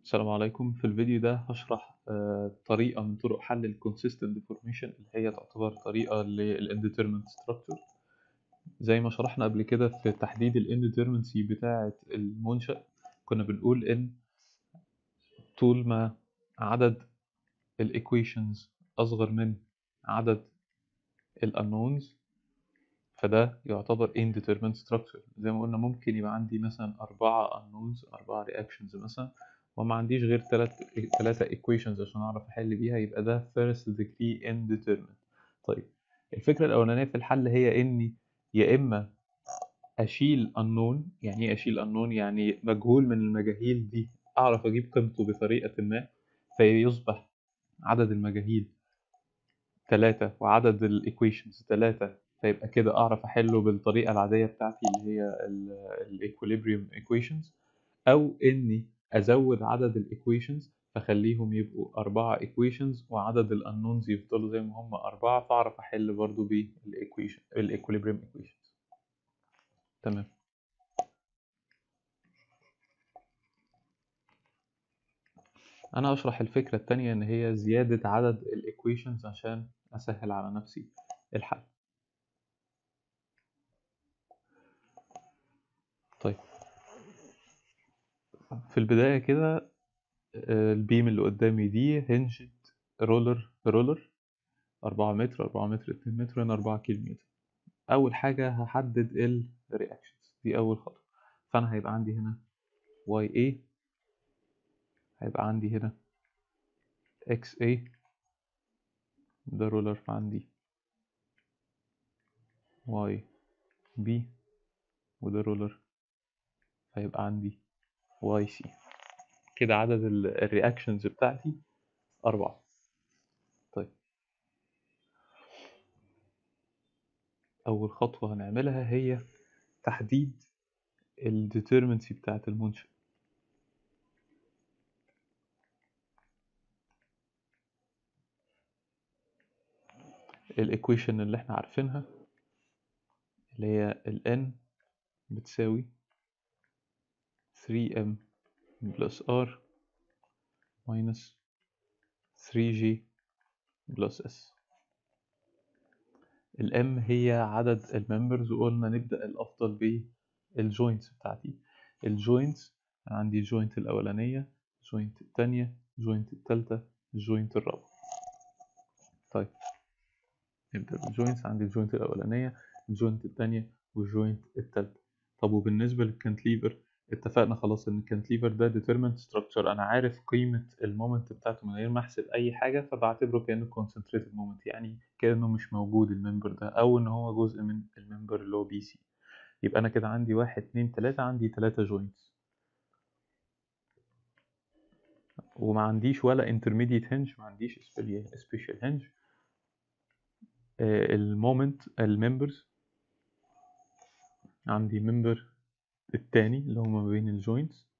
السلام عليكم في الفيديو ده هشرح آه، طريقة من طرق حل ال Consistent Deformation اللي هي تعتبر طريقة لل Indeterminate Structure زي ما شرحنا قبل كده في تحديد ال Indeterminacy بتاعة المنشأ كنا بنقول إن طول ما عدد ال Equations أصغر من عدد ال Unknowns فده يعتبر Indeterminate Structure زي ما قلنا ممكن يبقى عندي مثلا أربعة Unknowns أربعة Reactions مثلا وما عنديش غير تلات تلاتة equations عشان أعرف أحل بيها يبقى ده first degree indeterminate طيب الفكرة الأولانية في الحل هي إني يا إما أشيل unknown يعني إيه أشيل unknown يعني مجهول من المجاهيل دي أعرف أجيب قيمته بطريقة ما فيصبح عدد المجاهيل تلاتة وعدد الإيكويشنز تلاتة فيبقى كده أعرف أحله بالطريقة العادية بتاعتي اللي هي الإيكوليبريم equations أو إني أزود عدد الإيكويشنز فخليهم يبقوا أربعة equations وعدد الأنونز يفضلوا زي ما هم أربعة فأعرف أحل برضو بالإيكويشن الإيكوليبريم equations تمام أنا أشرح الفكرة التانية إن هي زيادة عدد الإيكويشنز عشان أسهل على نفسي الحل طيب في البداية كده البيم اللي قدامي دي هنجد رولر رولر أربعة متر أربعة متر اتنين متر هنا أربعة كيلو متر أول حاجة هحدد الرياكشنز دي أول خطوة فأنا هيبقى عندي هنا واي اي هيبقى عندي هنا اكس اي ده رولر فعندي واي بي وده رولر فيبقى عندي واي سي كده عدد الرياكشنز بتاعتي أربعة طيب أول خطوة هنعملها هي تحديد الديترمنسي بتاعت المنشأ الإيكويشن اللي احنا عارفينها اللي هي ال n بتساوي 3m plus r minus 3g plus s ال m هي عدد الممبرز وقلنا نبدأ الأفضل بالجوينتس بتاعتي الجوينتس عندي الجوينت الأولانية الجوينت التانية الجوينت التالتة الجوينت الرابعة طيب نبدأ بالجوينتس عندي الجوينت الأولانية الجوينت التانية والجوينت التالتة طب وبالنسبة للكانتليفر اتفقنا خلاص ان الكانتليفر ده determined structure انا عارف قيمة المومنت بتاعته من غير ما احسب اي حاجة فبعتبره كأنه concentrated moment يعني كأنه مش موجود الممبر ده او ان هو جزء من الممبر اللي هو بي سي يبقى انا كده عندي واحد اتنين تلاتة عندي تلاتة جوينتس وما عنديش ولا intermediate hinge ما عنديش special hinge المومنت الممبرز عندي ممبر التاني اللي هو ما بين الجوينتس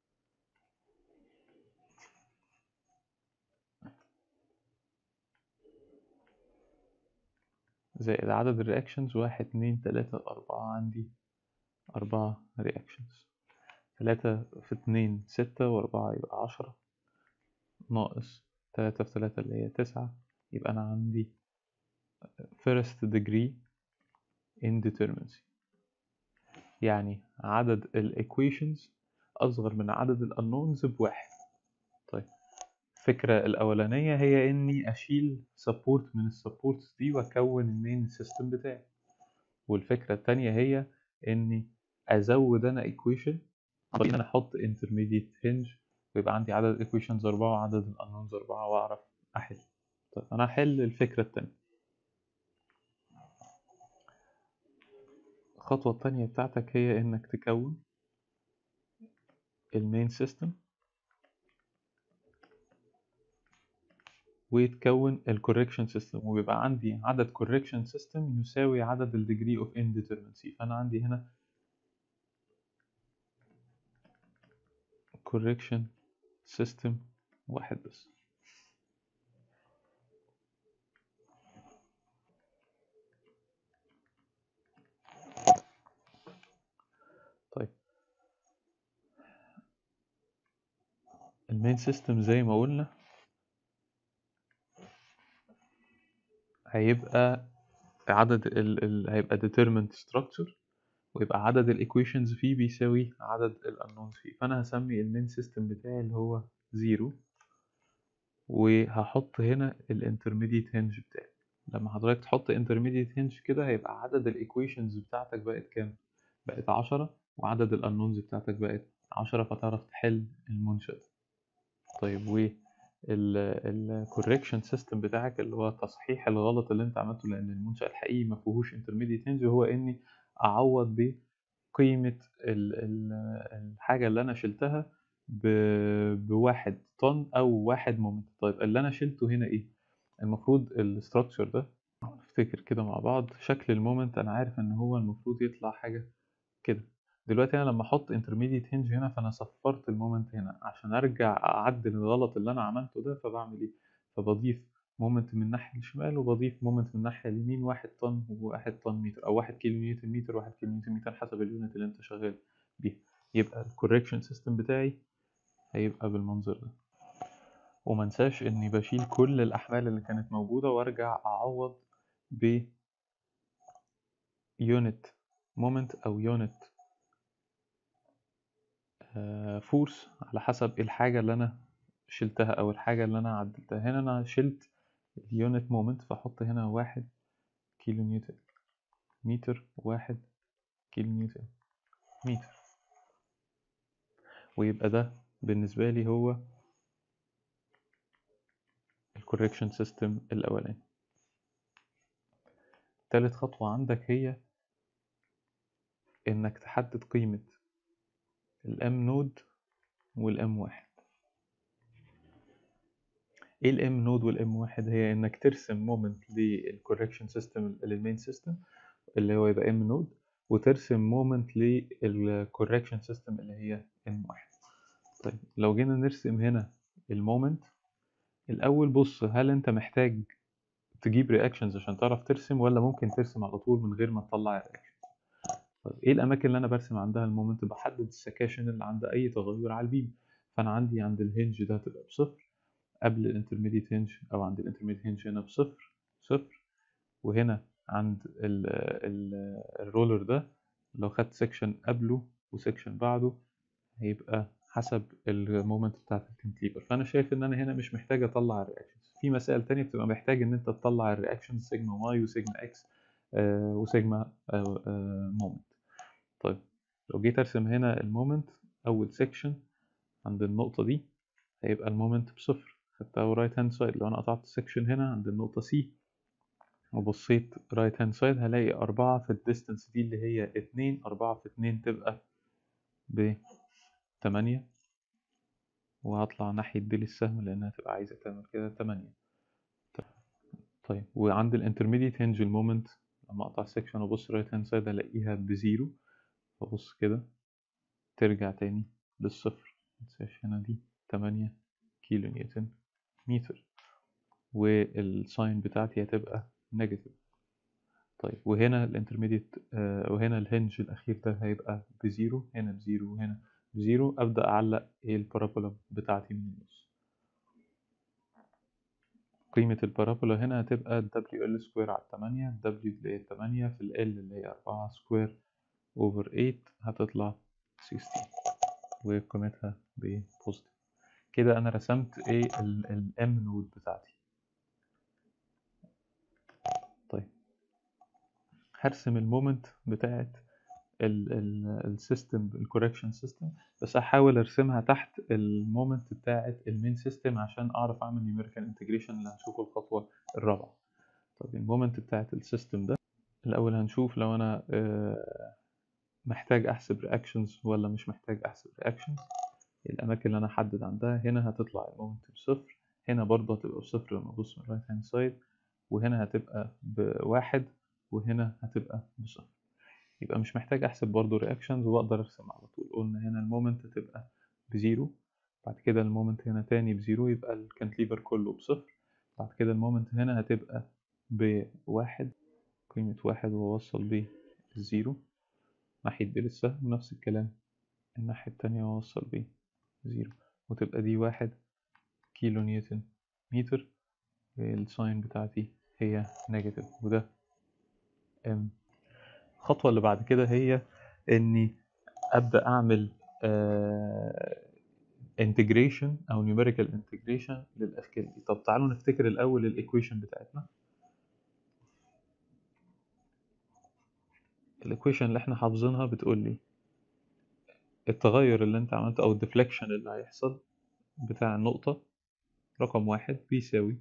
زائد عدد الرياكشنز واحد اتنين تلاتة أربعة عندي أربعة رياكشنز تلاتة في اتنين ستة وأربعة يبقى عشرة ناقص تلاتة في تلاتة اللي هي تسعة يبقى أنا عندي first degree indeterminacy يعني عدد equations أصغر من عدد الأنونز بواحد طيب الفكرة الأولانية هي إني أشيل support من السبورتس دي وأكون المين سيستم بتاعي والفكرة التانية هي إني أزود أنا equation عن إن أنا أحط intermediate hinge ويبقى عندي عدد equations أربعة وعدد الأنونز أربعة وأعرف أحل طيب أنا هحل الفكرة التانية الخطوة التانية بتاعتك هي إنك تكون المين سيستم وتكون الكوريكشن سيستم وبيبقى عندي عدد كوريكشن سيستم يساوي عدد الديجري اوف indeterminacy فأنا عندي هنا كوريكشن سيستم واحد بس المين سيستم زي ما قلنا هيبقى عدد ال ال هيبقى determined structure ويبقى عدد الايكويشنز فيه بيساوي عدد الانونز فيه فانا هسمي المين سيستم بتاعي اللي هو زيرو وهحط هنا الانترميديت هنج بتاعي لما حضرتك تحط انترميديت هنج كده هيبقى عدد الايكويشنز بتاعتك بقت كام بقت عشرة وعدد الانونز بتاعتك بقت عشرة فتعرف تحل المنشأ ده. طيب و الكوريكشن سيستم بتاعك اللي هو تصحيح الغلط اللي انت عملته لان المنشأ الحقيقي ما فيهوش انترميديت هنج هو اني اعوض بقيمة ال- ال- الحاجة اللي انا شلتها ب- بواحد طن او واحد مومنت طيب اللي انا شلته هنا ايه المفروض الاستراكشر ده نفتكر كده مع بعض شكل المومنت انا عارف ان هو المفروض يطلع حاجة كده دلوقتي انا لما احط انترميديت هنج هنا فانا صفرت المومنت هنا عشان ارجع اعدل الغلط اللي انا عملته ده فبعمل ايه فبضيف مومنت من الناحية الشمال وبضيف مومنت من الناحية اليمين واحد طن وواحد طن متر او واحد كيلو نيوتن متر وواحد كيلو نيوتن متر حسب اليونت اللي انت شغال بيها يبقى الكوريكشن سيستم بتاعي هيبقى بالمنظر ده ومنساش اني بشيل كل الاحمال اللي كانت موجودة وارجع اعوض ب يونت مومنت او يونت فورس على حسب الحاجة اللي أنا شلتها أو الحاجة اللي أنا عدلتها هنا أنا شلت اليونت مومنت فأحط هنا واحد كيلو نيوتن متر واحد كيلو نيوتن متر ويبقى ده بالنسبة لي هو الكوريكشن سيستم الأولاني تالت خطوة عندك هي إنك تحدد قيمة الام نود والام واحد ايه الام نود والام واحد هي انك ترسم مومنت للكوركشن سيستم للمين سيستم اللي هو يبقى ام نود وترسم مومنت للكوركشن سيستم اللي هي ام واحد طيب لو جينا نرسم هنا المومنت الاول بص هل انت محتاج تجيب رياكشنز عشان تعرف ترسم ولا ممكن ترسم على طول من غير ما تطلع الرياكشن طيب ايه الاماكن اللي انا برسم عندها المومنت بحدد السكاشن اللي عند اي تغير على البيم فانا عندي عند الهنج ده هتبقى بصفر قبل الانترميديت هنج او عند الانترميديت هنج هنا بصفر صفر وهنا عند ال ال الرولر ده لو خدت سكشن قبله وسكشن بعده هيبقى حسب المومنت بتاعت الكنتليفر فانا شايف ان انا هنا مش محتاج اطلع الرياكشنز في مسائل تانية بتبقى محتاج ان انت تطلع الرياكشنز سيجما واي وسيجما اكس آه وسيجما آه آه مومنت طيب لو جيت ارسم هنا المومنت اول سيكشن عند النقطة دي هيبقى المومنت بصفر خدتها رايت هاند سايد لو انا قطعت السكشن هنا عند النقطة سي وبصيت رايت هاند سايد هلاقي أربعة في الديستنس دي اللي هي اتنين أربعة في اتنين تبقى بتمانية وهطلع ناحية ديل السهم لأنها تبقى عايزة تعمل كده تمانية طيب وعند الانترميديت هنج المومنت لما اقطع السكشن وابص رايت هاند سايد الاقيها بزيرو فابص كده ترجع تاني للصفر متنساش هنا دي تمانية كيلو نيوتن متر والساين بتاعتي هتبقى نيجاتيف طيب وهنا الانترميديت آه وهنا الهنج الأخير ده هيبقى بزيرو هنا بزيرو وهنا بزيرو أبدأ أعلق إيه البارابولا بتاعتي من النص قيمة البارابولا هنا هتبقى دبليو ال سكوير على التمانية دبليو اللي هي التمانية في ال اللي هي أربعة سكوير أوفر ايت هتطلع سيكستين وقيمتها ببوزيتيف كده أنا رسمت إيه الام نود بتاعتي طيب هرسم المومنت بتاعت السيستم الكوركشن سيستم بس هحاول ارسمها تحت المومنت بتاعت المين سيستم عشان اعرف اعمل نيوميريكال انتجريشن اللي هنشوفه الخطوه الرابعه طب المومنت بتاعت السيستم ده الاول هنشوف لو انا محتاج احسب رياكشنز ولا مش محتاج احسب رياكشنز الاماكن اللي انا احدد عندها هنا هتطلع المومنت بصفر هنا برضه هتبقى بصفر لما ابص من الرايت هاند سايد وهنا هتبقى بواحد وهنا هتبقى بصفر يبقى مش محتاج احسب برضو رياكشنز واقدر ارسم على طول قلنا هنا المومنت هتبقى بزيرو بعد كده المومنت هنا تاني بزيرو يبقى الكانتليفر كله بصفر بعد كده المومنت هنا هتبقى بواحد قيمة واحد وأوصل بيه الزيرو ناحية ديل السهم ونفس الكلام الناحية التانية وأوصل بيه زيرو وتبقى دي واحد كيلو نيوتن متر الساين بتاعتي هي نيجاتيف وده ام الخطوة اللي بعد كده هي إني أبدأ أعمل انتجريشن أو نيوميريكال انتجريشن للأشكال دي طب تعالوا نفتكر الأول الإيكويشن بتاعتنا الإيكويشن اللي إحنا حافظينها بتقول لي التغير اللي أنت عملته أو الديفليكشن اللي هيحصل بتاع النقطة رقم واحد بيساوي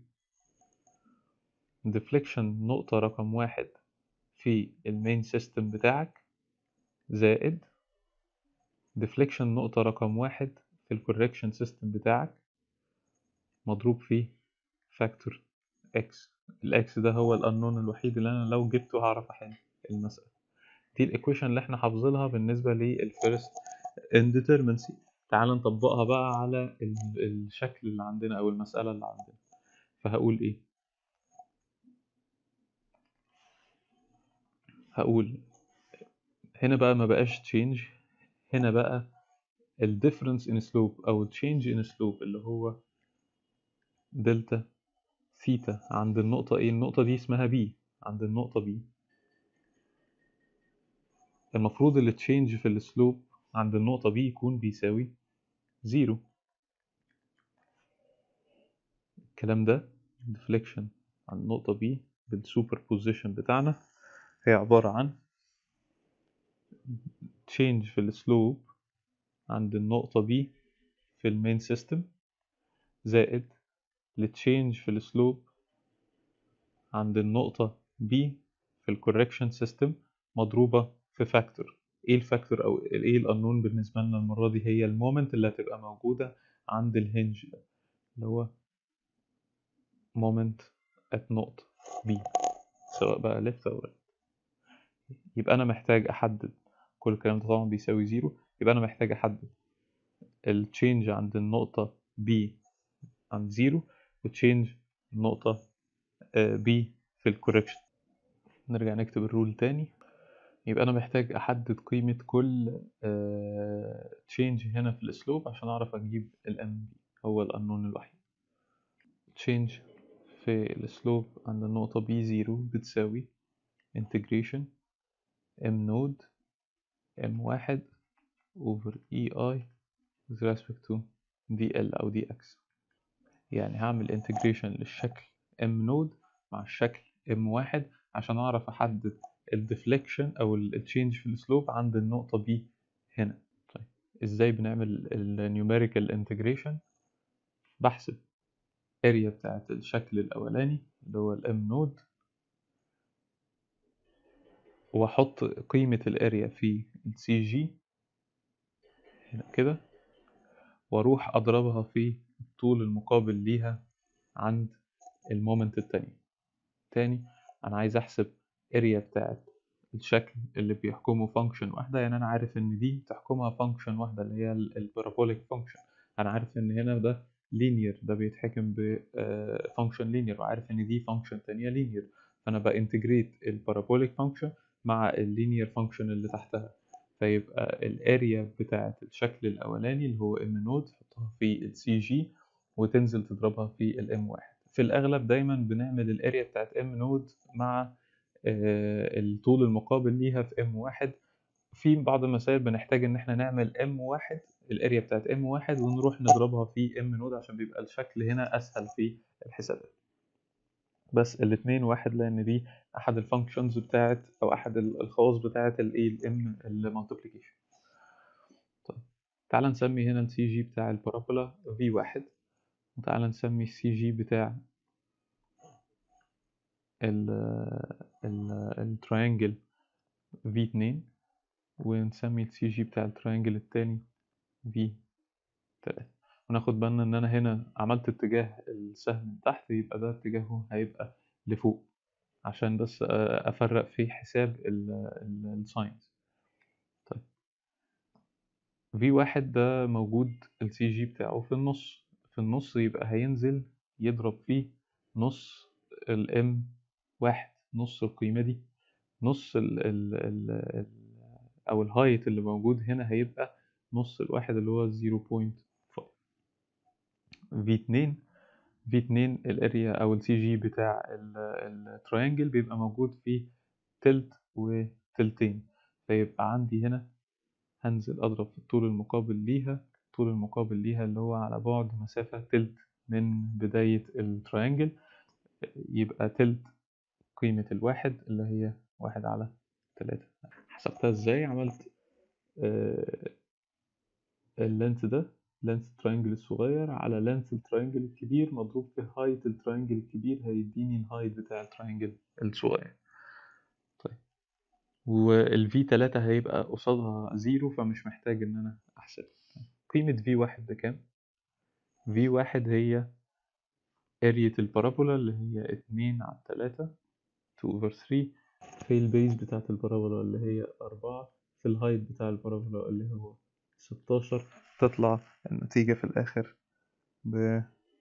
ديفليكشن نقطة رقم واحد في المين سيستم بتاعك زائد ديفليكشن نقطة رقم واحد في الكوركشن سيستم بتاعك مضروب في فاكتور اكس الاكس ده هو الانون الوحيد اللي انا لو جبته هعرف احل المسألة دي الايكويشن اللي احنا حافظينها بالنسبة للفيرست indeterminacy تعال نطبقها بقى على الشكل اللي عندنا او المسألة اللي عندنا فهقول ايه هقول هنا بقى ما بقاش change هنا بقى ال difference in slope أو ال change in slope اللي هو دلتا ثيتا عند النقطة إيه؟ النقطة دي اسمها B عند النقطة B المفروض ال change في السلوب عند النقطة B يكون بيساوي زيرو الكلام ده deflection عند النقطة B بالsuperposition بتاعنا هي عبارة عن change في السلوب عند النقطة B في المين سيستم زائد التشينج في السلوب عند النقطة B في الكوركشن سيستم مضروبة في فاكتور ايه الفاكتور او ايه الانون بالنسبة لنا المرة دي هي المومنت اللي هتبقى موجودة عند الهنج ده اللي هو مومنت at نقطة B سواء بقى left أو right يبقى أنا محتاج أحدد كل الكلام ده طبعا بيساوي زيرو يبقى أنا محتاج أحدد التشينج عند النقطة B عند زيرو وتشينج النقطة B في الكوركشن نرجع نكتب الرول تاني يبقى أنا محتاج أحدد قيمة كل تشينج هنا في السلوب عشان أعرف أجيب ال MB هو الأنون الوحيد تشينج في السلوب عند النقطة B زيرو بتساوي integration m نود m واحد over ei with respect to dl أو dx يعني هعمل integration للشكل m نود مع الشكل m واحد عشان أعرف أحدد الديفليكشن أو التشينج في السلوب عند النقطة B هنا طيب إزاي بنعمل النيوميريكال integration بحسب اريا بتاعت الشكل الأولاني اللي هو الام نود وأحط قيمة الاريا في السي جي هنا كده وأروح أضربها في الطول المقابل ليها عند المومنت التاني تاني أنا عايز أحسب اريا بتاعت الشكل اللي بيحكمه فانكشن واحدة يعني أنا عارف إن دي تحكمها فانكشن واحدة اللي هي البارابوليك فانكشن أنا عارف إن هنا ده لينير ده بيتحكم بفانكشن لينير وعارف ان دي فانكشن تانية لينير فانا بانتجريت البارابوليك فانكشن مع اللينير فانكشن اللي تحتها فيبقى الاريا بتاعة الشكل الاولاني اللي هو ام نود تحطها في السي جي وتنزل تضربها في الام واحد في الاغلب دايما بنعمل الاريا بتاعت ام نود مع الطول المقابل ليها في ام واحد في بعض المسائل بنحتاج ان احنا نعمل ام واحد الاريا بتاعت ام واحد ونروح نضربها في ام نود عشان بيبقى الشكل هنا اسهل في الحسابات بس الاتنين واحد لان دي احد الفانكشنز بتاعت او احد الخواص بتاعت الايه الام المالتيبليكيشن طيب تعال نسمي هنا السي جي بتاع البارابولا في واحد وتعال نسمي السي جي بتاع التراينجل في اتنين ونسمي السي جي بتاع التراينجل التاني في تلاتة وناخد بالنا ان انا هنا عملت اتجاه السهم من تحت يبقى ده اتجاهه هيبقى لفوق عشان بس افرق في حساب الساينز طيب في واحد ده موجود السي جي بتاعه في النص في النص يبقى هينزل يضرب فيه نص الام واحد نص القيمة دي نص ال ال ال ال او الهايت اللي موجود هنا هيبقى نص الواحد اللي هو 0.5 V2 V2 الاريا او السي جي بتاع التراينجل بيبقى موجود فيه تلت وتلتين فيبقى عندي هنا هنزل اضرب في الطول المقابل ليها الطول المقابل ليها اللي هو على بعد مسافة تلت من بداية التراينجل يبقى تلت قيمة الواحد اللي هي واحد على تلاتة حسبتها ازاي عملت آه، اللينس ده لينس التراينجل الصغير على لينس التراينجل الكبير مضروب في هايت التراينجل الكبير هيديني الهايت بتاع التراينجل الصغير طيب والفي تلاتة هيبقى قصادها زيرو فمش محتاج ان انا احسب قيمة في واحد بكام؟ في واحد هي ارية البارابولا اللي هي اتنين على تلاتة 2 over 3 في البيز بتاعت البارابولا اللي هي أربعة في الهايت بتاع البارابولا اللي هو ستاشر تطلع النتيجة في الآخر ب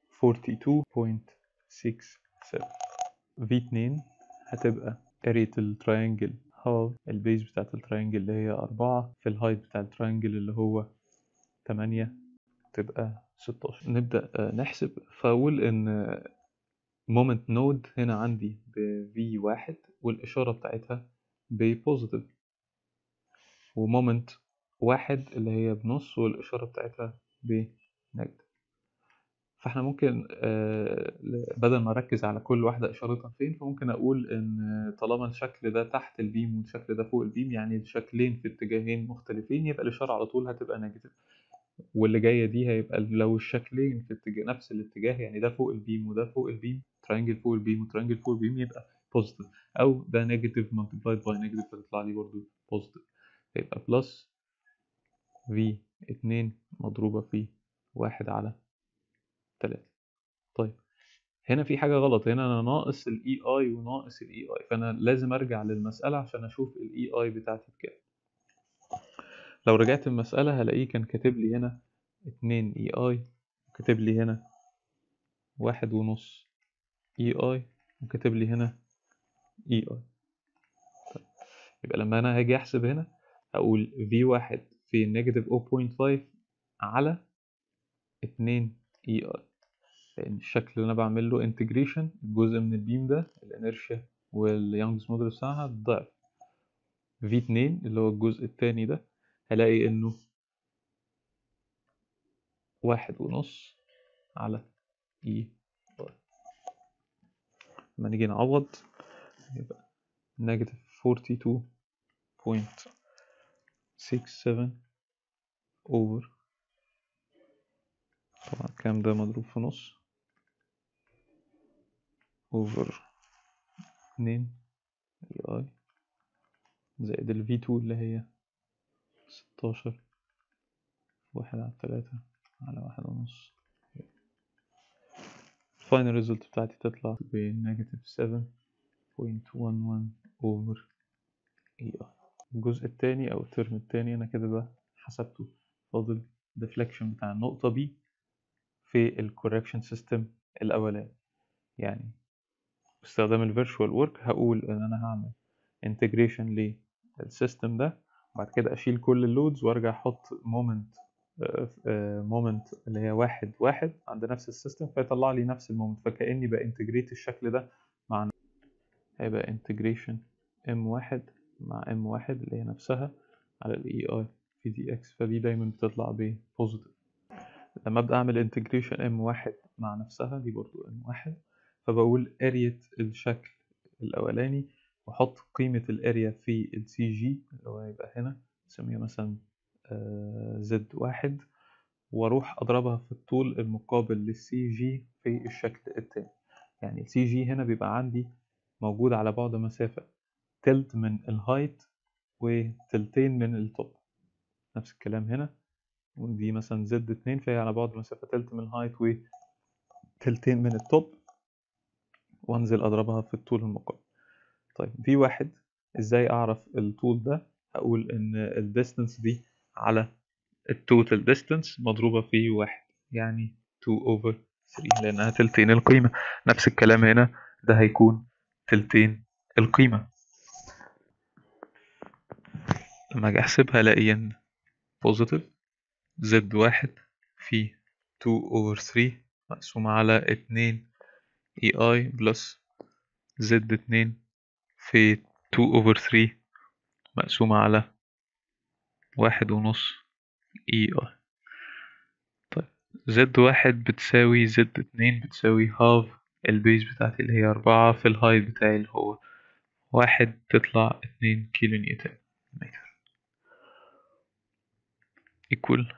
42.67 في اتنين هتبقى ارية التراينجل هاف البيز بتاعت التراينجل اللي هي أربعة في الهايت بتاع التراينجل اللي هو تمانية تبقى ستاشر نبدأ آه، نحسب فأقول إن مومنت نود هنا عندي ب في واحد والإشارة بتاعتها ببوزيتيف ومومنت واحد اللي هي بنص والإشارة بتاعتها بنيجاتيف فاحنا ممكن آه، ل- بدل ما أركز على كل واحدة إشارتها فين فممكن أقول إن طالما الشكل ده تحت البيم والشكل ده فوق البيم يعني الشكلين في اتجاهين مختلفين يبقى الإشارة على طول هتبقى نيجاتيف واللي جاية دي هيبقى لو الشكلين في اتجاه نفس الاتجاه يعني ده فوق البيم وده فوق البيم ترينجل فوق البيم وترينجل فوق البيم يبقى بوزيتيف او ده نيجاتيف مالتيبلايد باي نيجاتيف فتطلع لي برضو بوزيتيف يبقى بلس في اتنين مضروبة في واحد على تلاتة طيب هنا في حاجة غلط هنا أنا ناقص ال EI وناقص ال EI فأنا لازم أرجع للمسألة عشان أشوف ال EI بتاعتي بكام لو رجعت المسألة هلاقيه كان كاتب لي هنا اتنين EI وكاتب لي هنا واحد ونص EI وكاتب لي هنا EI طيب. يبقى لما أنا هاجي أحسب هنا هقول في واحد في نيجاتيف 0.5 على اتنين EI لأن الشكل اللي أنا بعمل له انتجريشن الجزء من البيم ده الانرشيا واليانجز موديل بتاعها ضعف في اتنين اللي هو الجزء التاني ده هلاقي إنه واحد ونص على إي لما نيجي نعوض يبقى نيجاتيف 42.67 over طبعا الكلام ده مضروب في نص over اتنين اي زائد ال V2 اللي هي ستاشر واحد على تلاتة على واحد ونص الفاينل ريزلت بتاعتي تطلع بنيجاتيف 7.11 over اي اي الجزء التاني او الترم التاني انا كده ده حسبته فاضل deflection بتاع النقطة بي في الكوركشن سيستم الاولاني يعني باستخدام الفيرتشوال ورك هقول ان انا هعمل انتجريشن للسيستم ده وبعد كده اشيل كل اللودز وارجع احط مومنت مومنت اللي هي واحد واحد عند نفس السيستم فيطلع لي نفس المومنت فكأني بانتجريت الشكل ده مع هيبقى انتجريشن ام واحد مع ام واحد اللي هي نفسها على الاي اي في دي اكس فدي دايما بتطلع ببوزيتيف لما ابدا اعمل انتجريشن ام واحد مع نفسها دي برضو ام واحد فبقول ارية الشكل الاولاني واحط قيمة الاريا في السي جي اللي هو يبقى هنا نسميها مثلا زد واحد واروح اضربها في الطول المقابل للسي جي في الشكل التاني يعني السي جي هنا بيبقى عندي موجود على بعد مسافة تلت من الهايت وتلتين من التوب نفس الكلام هنا ودي مثلا زد اتنين فهي على بعد مسافة تلت من الهايت وتلتين من التوب وانزل اضربها في الطول المقابل طيب في واحد ازاي اعرف الطول ده هقول ان الديستنس دي على التوتال ديستنس مضروبة في واحد يعني 2 over 3 لأنها تلتين القيمة نفس الكلام هنا ده هيكون تلتين القيمة لما أجي أحسب هلاقي إن بوزيتيف زد واحد في 2 over 3 مقسومة على اتنين اي اي بلس زد اتنين في تو اوفر ثري مقسومة على واحد ونص اي اي طيب زد واحد بتساوي زد اتنين بتساوي هاف البيز بتاعتي اللي هي أربعة في الهايت بتاعي اللي هو واحد تطلع اتنين كيلو نيوتن متر equal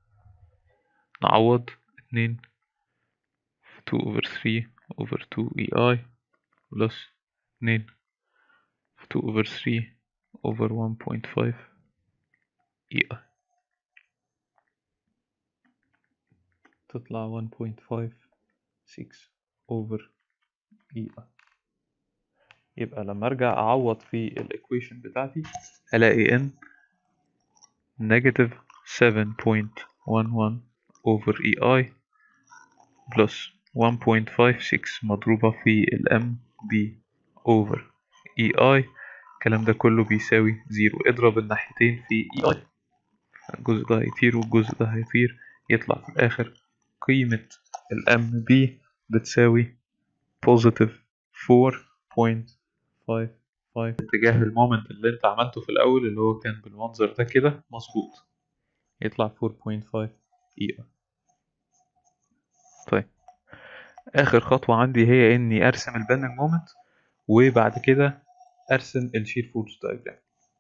نعوض اتنين في two over three over two EI plus اتنين في two over three over one point five EI تطلع one point five six over EI يبقى لما ارجع اعوض في الايكويشن بتاعتي هلاقي ان negative 7.11 over EI plus 1.56 مضروبة في ال MB over EI الكلام ده كله بيساوي زيرو اضرب الناحيتين في EI الجزء ده هيطير والجزء ده هيطير يطلع في الآخر قيمة ال MB بتساوي positive 4.55 اتجاه المومنت اللي انت عملته في الأول اللي هو كان بالمنظر ده كده مظبوط يطلع 4.5 EI طيب آخر خطوة عندي هي إني أرسم البندنج مومنت وبعد كده أرسم الشير فورس دايجرام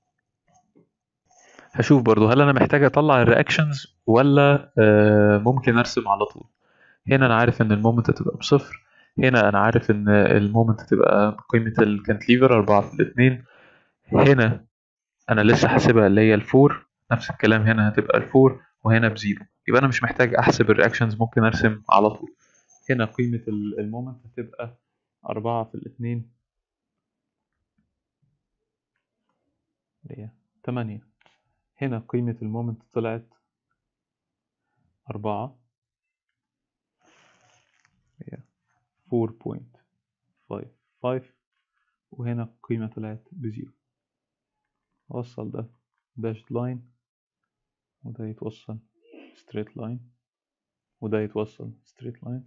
هشوف برضو هل أنا محتاج أطلع الرياكشنز ولا آه ممكن أرسم على طول هنا أنا عارف إن المومنت هتبقى بصفر هنا أنا عارف إن المومنت هتبقى قيمة الكانتليفر أربعة في الاتنين هنا أنا لسه حاسبها اللي هي الفور نفس الكلام هنا هتبقى الفور وهنا بزيرو يبقى أنا مش محتاج أحسب الرياكشنز ممكن أرسم على طول هنا قيمة المومنت هتبقى أربعة في الاتنين اللي هي تمانية هنا قيمة المومنت طلعت أربعة هي فور بوينت فايف فايف وهنا القيمة طلعت بزيرو وصل ده داشد لاين وده يتوصل ستريت لاين وده يتوصل ستريت لاين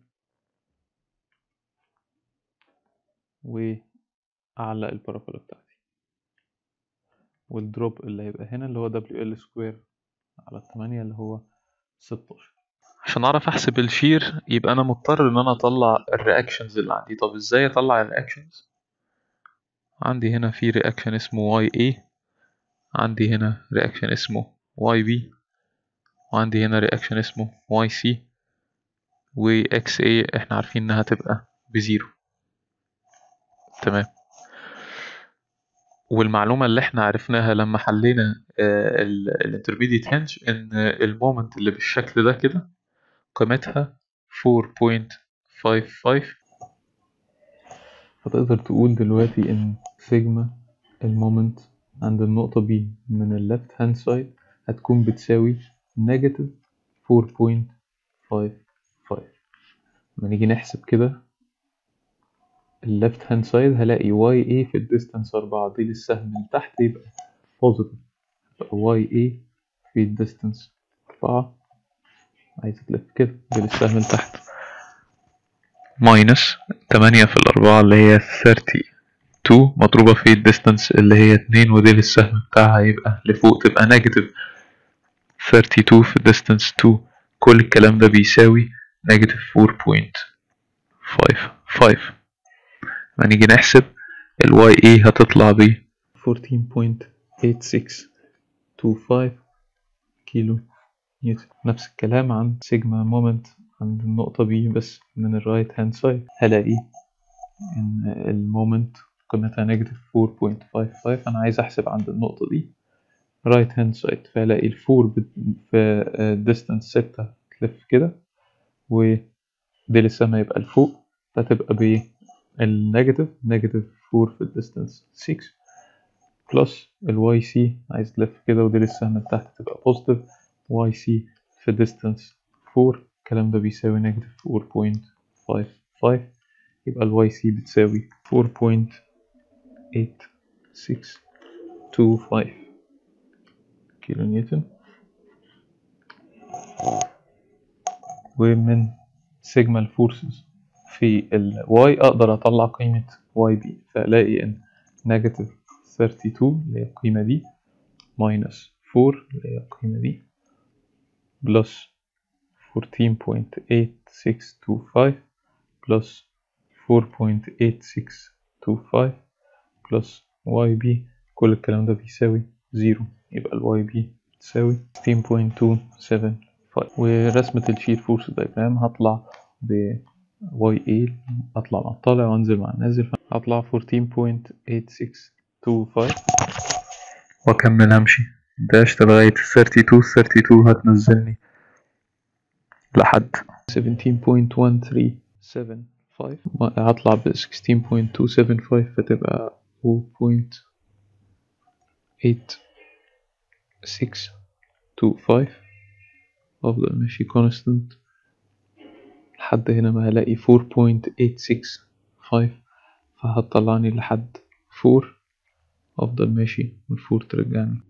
وأعلق البارابولا بتاعتي والدروب اللي هيبقى هنا اللي هو WL سكوير على التمانية اللي هو ستاشر عشان أعرف أحسب الشير يبقى أنا مضطر إن أنا أطلع الرياكشنز اللي عندي طب إزاي أطلع الرياكشنز عندي هنا في رياكشن اسمه YA عندي هنا رياكشن اسمه YB وعندي هنا رياكشن اسمه YC و XA احنا عارفين انها تبقى بزيرو تمام والمعلومة اللي احنا عرفناها لما حلينا الانترميديت هنج ان المومنت اللي بالشكل ده كده قيمتها 4.55 فتقدر تقول دلوقتي ان سيجما المومنت عند النقطة B من الليفت هاند سايد هتكون بتساوي نيجاتيف 4.55 لما نيجي نحسب كده الليفت هاند سايد هلاقي واي اي في الديستانس أربعة دي للسهم اللي تحت يبقى بوزيتيف يبقى واي اي في الديستانس أربعة عايز تلف كده دي للسهم اللي تحت ماينس تمانية في الأربعة اللي هي ثيرتي تو مضروبة في الديستانس اللي هي اتنين ودي للسهم بتاعها يبقى لفوق تبقى نيجاتيف 32 في الديستانس 2 كل الكلام ده بيساوي نيجاتيف 4.55 لما نيجي نحسب ال YA هتطلع ب 14.8625 كيلو نيوتن نفس الكلام عن سيجما مومنت عند النقطة B بس من الرايت هاند سايد هلاقي إن المومنت قيمتها نيجاتيف 4.55 أنا عايز أحسب عند النقطة دي رايت هاند سايد فهلاقي الفور في ديستانس ستة تلف كده ودي لسه يبقى الفوق فتبقى ب النيجاتيف نيجاتيف فور في الديستانس 6 بلس الواي سي عايز تلف كده ودي لسه من تحت تبقى بوزيتيف واي سي في ديستانس 4 الكلام ده بيساوي نيجاتيف 4.55 يبقى الواي سي بتساوي 4.8625 كيلو نيوتن ومن سيجما الفورسز في ال y أقدر أطلع قيمة yb فألاقي إن نيجاتيف 32 اللي هي القيمة دي minus 4 اللي هي القيمة دي بلس 14.8625 بلس 4.8625 بلس yb كل الكلام ده بيساوي زيرو يبقى ال yb تساوي 15.275 ورسمة الشير فورس دايجرام هطلع ب YA أطلع مع الطالع وأنزل مع النازل هطلع 14.8625 وأكمل أمشي داشت لغاية 32 32 هتنزلني لحد 17.1375 هطلع ب 16.275 فتبقى 0.8625 أفضل ماشي constant لحد هنا ما هلاقي 4.865 فهتطلعني لحد 4 أفضل ماشي والفور ترجعني